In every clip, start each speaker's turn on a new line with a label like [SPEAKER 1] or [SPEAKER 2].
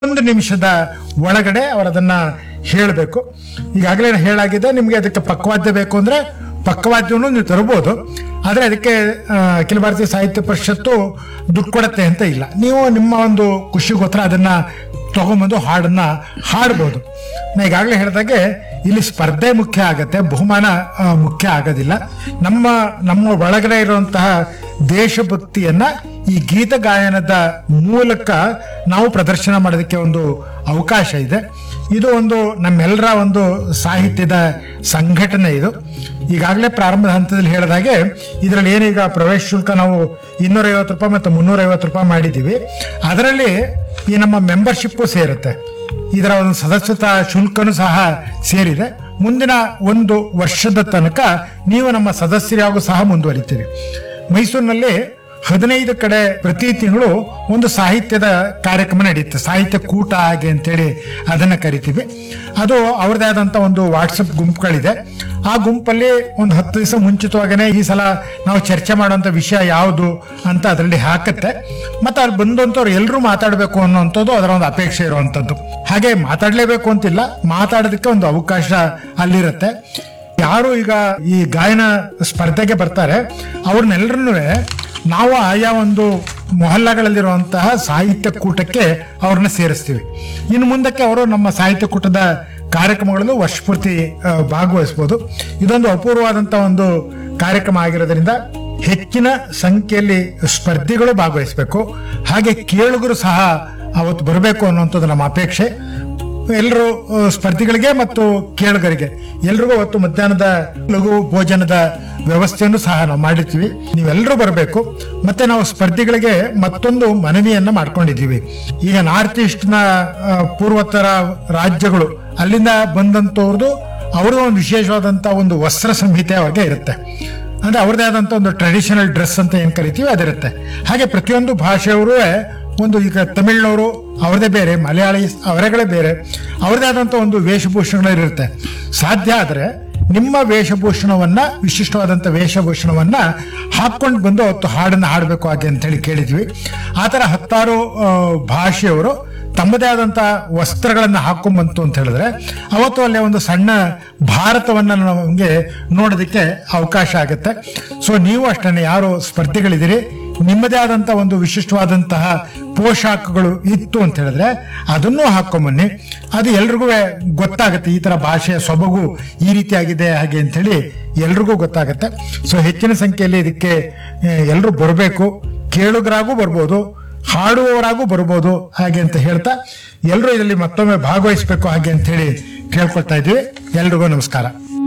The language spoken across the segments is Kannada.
[SPEAKER 1] ಒಂದು ನಿಮಿಷದ ಒಳಗಡೆ ಅವರು ಅದನ್ನ ಹೇಳಬೇಕು ಈಗಾಗಲೇ ಹೇಳಾಗಿದೆ ನಿಮಗೆ ಅದಕ್ಕೆ ಪಕ್ಕವಾದ್ಯ ಬೇಕು ಅಂದ್ರೆ ಪಕ್ಕವಾದ್ಯವನ್ನು ನೀವು ತರಬಹುದು ಆದ್ರೆ ಅದಕ್ಕೆ ಆ, ಅಖಿಲ ಭಾರತೀಯ ಸಾಹಿತ್ಯ ಪರಿಷತ್ತು ದುಡ್ಡು ಕೊಡತ್ತೆ ಅಂತ ಇಲ್ಲ ನೀವು ನಿಮ್ಮ ಒಂದು ಖುಷಿಗೋಸ್ಕರ ಅದನ್ನ ತಗೊಂಬಂದು ಹಾಡನ್ನ ಹಾಡ್ಬೋದು ನಾ ಈಗಾಗಲೇ ಹೇಳಿದಾಗೆ ಇಲ್ಲಿ ಸ್ಪರ್ಧೆ ಮುಖ್ಯ ಆಗತ್ತೆ ಬಹುಮಾನ ಆ, ಮುಖ್ಯ ಆಗೋದಿಲ್ಲ ನಮ್ಮ ನಮ್ಮ ಒಳಗಡೆ ಇರುವಂತಹ ದೇಶಭಕ್ತಿಯನ್ನ ಈ ಗೀತ ಗಾಯನದ ಮೂಲಕ ನಾವು ಪ್ರದರ್ಶನ ಮಾಡೋದಕ್ಕೆ ಒಂದು ಅವಕಾಶ ಇದೆ ಇದು ಒಂದು ನಮ್ಮೆಲ್ಲರ ಒಂದು ಸಾಹಿತ್ಯದ ಸಂಘಟನೆ ಇದು ಈಗಾಗಲೇ ಪ್ರಾರಂಭದ ಹಂತದಲ್ಲಿ ಹೇಳಿದಾಗೆ ಇದರಲ್ಲಿ ಏನೀಗ ಪ್ರವೇಶ ಶುಲ್ಕ ನಾವು ಇನ್ನೂರೈವತ್ತು ರೂಪಾಯಿ ಮತ್ತು ಮುನ್ನೂರೈವತ್ತು ರೂಪಾಯಿ ಮಾಡಿದ್ದೀವಿ ಅದರಲ್ಲಿ ಈ ನಮ್ಮ ಮೆಂಬರ್ಶಿಪ್ಪು ಸೇರುತ್ತೆ ಇದರ ಒಂದು ಸದಸ್ಯತಾ ಶುಲ್ಕನೂ ಸಹ ಸೇರಿದೆ ಮುಂದಿನ ಒಂದು ವರ್ಷದ ತನಕ ನೀವು ನಮ್ಮ ಸದಸ್ಯರಾಗೂ ಸಹ ಮುಂದುವರಿತೀರಿ ಮೈಸೂರಿನಲ್ಲಿ ಹದಿನೈದು ಕಡೆ ಪ್ರತಿ ತಿಂಗಳು ಒಂದು ಸಾಹಿತ್ಯದ ಕಾರ್ಯಕ್ರಮ ನಡೆಯುತ್ತೆ ಸಾಹಿತ್ಯ ಕೂಟ ಹಾಗೆ ಅಂತೇಳಿ ಅದನ್ನ ಕರಿತೀವಿ ಅದು ಅವ್ರದೇ ಆದಂತ ಒಂದು ವಾಟ್ಸಪ್ ಗುಂಪುಗಳಿದೆ ಆ ಗುಂಪಲ್ಲಿ ಒಂದು ಹತ್ತು ದಿವಸ ಮುಂಚಿತವಾಗನೇ ಈ ಸಲ ನಾವು ಚರ್ಚೆ ಮಾಡುವಂತ ವಿಷಯ ಯಾವುದು ಅಂತ ಅದರಲ್ಲಿ ಹಾಕತ್ತೆ ಮತ್ತೆ ಅಲ್ಲಿ ಬಂದಂತವ್ರು ಎಲ್ಲರೂ ಮಾತಾಡಬೇಕು ಅನ್ನುವಂಥದ್ದು ಅದರ ಒಂದು ಅಪೇಕ್ಷೆ ಇರುವಂತದ್ದು ಹಾಗೆ ಮಾತಾಡಲೇಬೇಕು ಅಂತಿಲ್ಲ ಮಾತಾಡೋದಕ್ಕೆ ಒಂದು ಅವಕಾಶ ಅಲ್ಲಿರುತ್ತೆ ಯಾರು ಈಗ ಈ ಗಾಯನ ಸ್ಪರ್ಧೆಗೆ ಬರ್ತಾರೆ ಅವ್ರನ್ನೆಲ್ಲರನ್ನೂ ನಾವು ಆಯಾ ಒಂದು ಮೊಹಲ್ಲಾಗಳಲ್ಲಿರುವಂತಹ ಸಾಹಿತ್ಯ ಕೂಟಕ್ಕೆ ಅವ್ರನ್ನ ಸೇರಿಸ್ತೀವಿ ಇನ್ನು ಮುಂದಕ್ಕೆ ಅವರು ನಮ್ಮ ಸಾಹಿತ್ಯ ಕೂಟದ ಕಾರ್ಯಕ್ರಮಗಳಲ್ಲೂ ವರ್ಷಪೂರ್ತಿ ಆ, ಭಾಗವಹಿಸ್ಬೋದು ಇದೊಂದು ಅಪೂರ್ವವಾದಂತಹ ಒಂದು ಕಾರ್ಯಕ್ರಮ ಆಗಿರೋದ್ರಿಂದ ಹೆಚ್ಚಿನ ಸಂಖ್ಯೆಯಲ್ಲಿ ಸ್ಪರ್ಧಿಗಳು ಭಾಗವಹಿಸಬೇಕು ಹಾಗೆ ಕೇಳುಗರು ಸಹ ಅವತ್ತು ಬರಬೇಕು ಅನ್ನುವಂಥದ್ದು ನಮ್ಮ ಅಪೇಕ್ಷೆ ಎಲ್ಲರೂ ಆ, ಸ್ಪರ್ಧಿಗಳಿಗೆ ಮತ್ತು ಕೇಳುಗರಿಗೆ ಎಲ್ರಿಗೂ ಅವತ್ತು ಮಧ್ಯಾಹ್ನದ ಲಘು ಭೋಜನದ ವ್ಯವಸ್ಥೆಯನ್ನು ಸಹ ನಾವು ಮಾಡಿರ್ತೀವಿ ನೀವೆಲ್ಲರೂ ಬರಬೇಕು ಮತ್ತೆ ನಾವು ಸ್ಪರ್ಧಿಗಳಿಗೆ ಮತ್ತೊಂದು ಮನವಿಯನ್ನ ಮಾಡ್ಕೊಂಡಿದ್ದೀವಿ ಈಗ ನಾರ್ತ್ ಈಸ್ಟ್ ನ ಆ, ಪೂರ್ವೋತ್ತರ ರಾಜ್ಯಗಳು ಅಲ್ಲಿಂದ ಬಂದಂತವ್ರದ್ದು ಅವ್ರದ್ದು ಒಂದು ವಿಶೇಷವಾದಂತ ಒಂದು ವಸ್ತ್ರ ಸಂಹಿತೆ ಅವ್ರಿಗೆ ಇರುತ್ತೆ ಅಂದ್ರೆ ಅವ್ರದೇ ಆದಂತ ಒಂದು ಟ್ರೆಡಿಷನಲ್ ಡ್ರೆಸ್ ಅಂತ ಏನ್ ಕರಿತೀವಿ ಅದಿರುತ್ತೆ ಹಾಗೆ ಪ್ರತಿಯೊಂದು ಭಾಷೆಯವರು ಒಂದು ಈಗ ತಮಿಳ್ನವರು ಅವ್ರದೇ ಬೇರೆ ಮಲಯಾಳಿ ಅವರಗಳೇ ಬೇರೆ ಅವ್ರದೇ ಆದಂತ ಒಂದು ವೇಷಭೂಷಣಗಳಿರುತ್ತೆ ಸಾಧ್ಯ ಆದ್ರೆ ನಿಮ್ಮ ವೇಷಭೂಷಣವನ್ನ ವಿಶಿಷ್ಟವಾದಂತ ವೇಷಭೂಷಣವನ್ನ ಹಾಕೊಂಡು ಬಂದು ಅವತ್ತು ಹಾಡನ್ನ ಹಾಡಬೇಕು ಹಾಗೆ ಅಂತ ಹೇಳಿ ಕೇಳಿದ್ವಿ ಆ ತರ ಹತ್ತಾರು ಆ, ಭಾಷೆಯವರು ತಮ್ಮದೇ ಆದಂತ ವಸ್ತ್ರಗಳನ್ನ ಹಾಕೊಂಬಂತು ಅಂತ ಹೇಳಿದ್ರೆ ಅವತ್ತು ಅಲ್ಲಿ ಒಂದು ಸಣ್ಣ ಭಾರತವನ್ನ ನಮಗೆ ನೋಡೋದಕ್ಕೆ ಅವಕಾಶ ಆಗುತ್ತೆ ಸೊ ನೀವು ಅಷ್ಟೇ ಯಾರು ಸ್ಪರ್ಧಿಗಳಿದ್ದೀರಿ ನಿಮ್ಮದೇ ಆದಂತ ಒಂದು ವಿಶಿಷ್ಟವಾದಂತಹ ಪೋಷಾಕಗಳು ಇತ್ತು ಅಂತ ಹೇಳಿದ್ರೆ ಅದನ್ನೂ ಹಾಕೊಂಬನ್ನಿ ಅದು ಎಲ್ರಿಗೂ ಗೊತ್ತಾಗುತ್ತೆ ಈ ತರ ಭಾಷೆಯ ಸೊಬಗು ಈ ರೀತಿಯಾಗಿದೆ ಹಾಗೆ ಅಂತ ಹೇಳಿ ಎಲ್ರಿಗೂ ಗೊತ್ತಾಗುತ್ತೆ ಸೊ ಹೆಚ್ಚಿನ ಸಂಖ್ಯೆಯಲ್ಲಿ ಇದಕ್ಕೆ ಎಲ್ಲರೂ ಬರಬೇಕು ಕೇಳುಗರಾಗೂ ಬರ್ಬೋದು ಹಾಡುವವರಾಗೂ ಬರ್ಬೋದು ಹಾಗೆ ಅಂತ ಹೇಳ್ತಾ ಎಲ್ಲರೂ ಇದರಲ್ಲಿ ಮತ್ತೊಮ್ಮೆ ಭಾಗವಹಿಸಬೇಕು ಹಾಗೆ ಅಂತ ಹೇಳಿ ಕೇಳ್ಕೊಳ್ತಾ ಇದ್ದೀವಿ ಎಲ್ರಿಗೂ ನಮಸ್ಕಾರ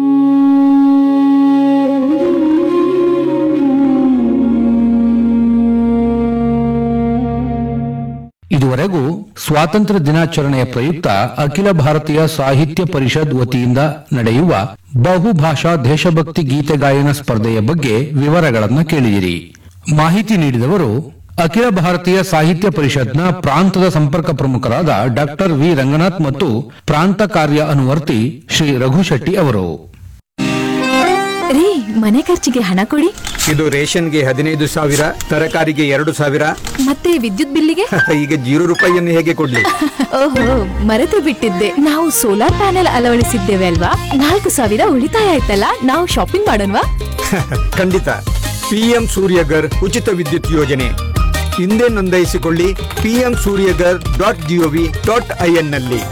[SPEAKER 2] ಇದುವರೆಗೂ ಸ್ವಾತಂತ್ರ್ಯ ದಿನಾಚರಣೆಯ ಪ್ರಯುಕ್ತ ಅಖಿಲ ಭಾರತೀಯ ಸಾಹಿತ್ಯ ಪರಿಷತ್ ವತಿಯಿಂದ ನಡೆಯುವ ಬಹುಭಾಷಾ ದೇಶಭಕ್ತಿ ಗೀತೆ ಗಾಯನ ಸ್ಪರ್ಧೆಯ ಬಗ್ಗೆ ವಿವರಗಳನ್ನು ಕೇಳಿದಿರಿ ಮಾಹಿತಿ ನೀಡಿದವರು ಅಖಿಲ ಭಾರತೀಯ ಸಾಹಿತ್ಯ ಪರಿಷತ್ನ ಪ್ರಾಂತದ ಸಂಪರ್ಕ ಪ್ರಮುಖರಾದ ಡಾಕ್ಟರ್ ವಿ ರಂಗನಾಥ್ ಮತ್ತು ಪ್ರಾಂತ ಕಾರ್ಯ ಅನುವರ್ತಿ ಶ್ರೀ ರಘು ಶೆಟ್ಟಿ ಅವರು
[SPEAKER 3] ರೀ ಮನೆ ಖರ್ಚಿಗೆ ಹಣ ಕೊಡಿ
[SPEAKER 4] ಇದು ರೇಷನ್ಗೆ ಹದಿನೈದು ಸಾವಿರ ತರಕಾರಿಗೆ ಎರಡು ಸಾವಿರ
[SPEAKER 3] ಮತ್ತೆ ವಿದ್ಯುತ್ ಬಿಲ್ಲಿಗೆ
[SPEAKER 4] ಈಗ ಜೀರೋ ರೂಪಾಯಿಯನ್ನು ಹೇಗೆ ಕೊಡ್ಲಿ
[SPEAKER 3] ಓಹೋ ಮರೆತು ಬಿಟ್ಟಿದ್ದೆ ನಾವು ಸೋಲಾರ್ ಪ್ಯಾನೆಲ್ ಅಳವಡಿಸಿದ್ದೇವೆ ಅಲ್ವಾ ನಾಲ್ಕು ಸಾವಿರ ಉಳಿತಾಯ ಆಯ್ತಲ್ಲ ನಾವು ಶಾಪಿಂಗ್ ಮಾಡೋಣವಾ
[SPEAKER 4] ಖಂಡಿತ ಪಿಎಂ ಸೂರ್ಯಗರ್ ಉಚಿತ ವಿದ್ಯುತ್ ಯೋಜನೆ ಹಿಂದೆ ನೋಂದಾಯಿಸಿಕೊಳ್ಳಿ PM Suryaghar dot GOV dot IN ನಲ್ಲಿ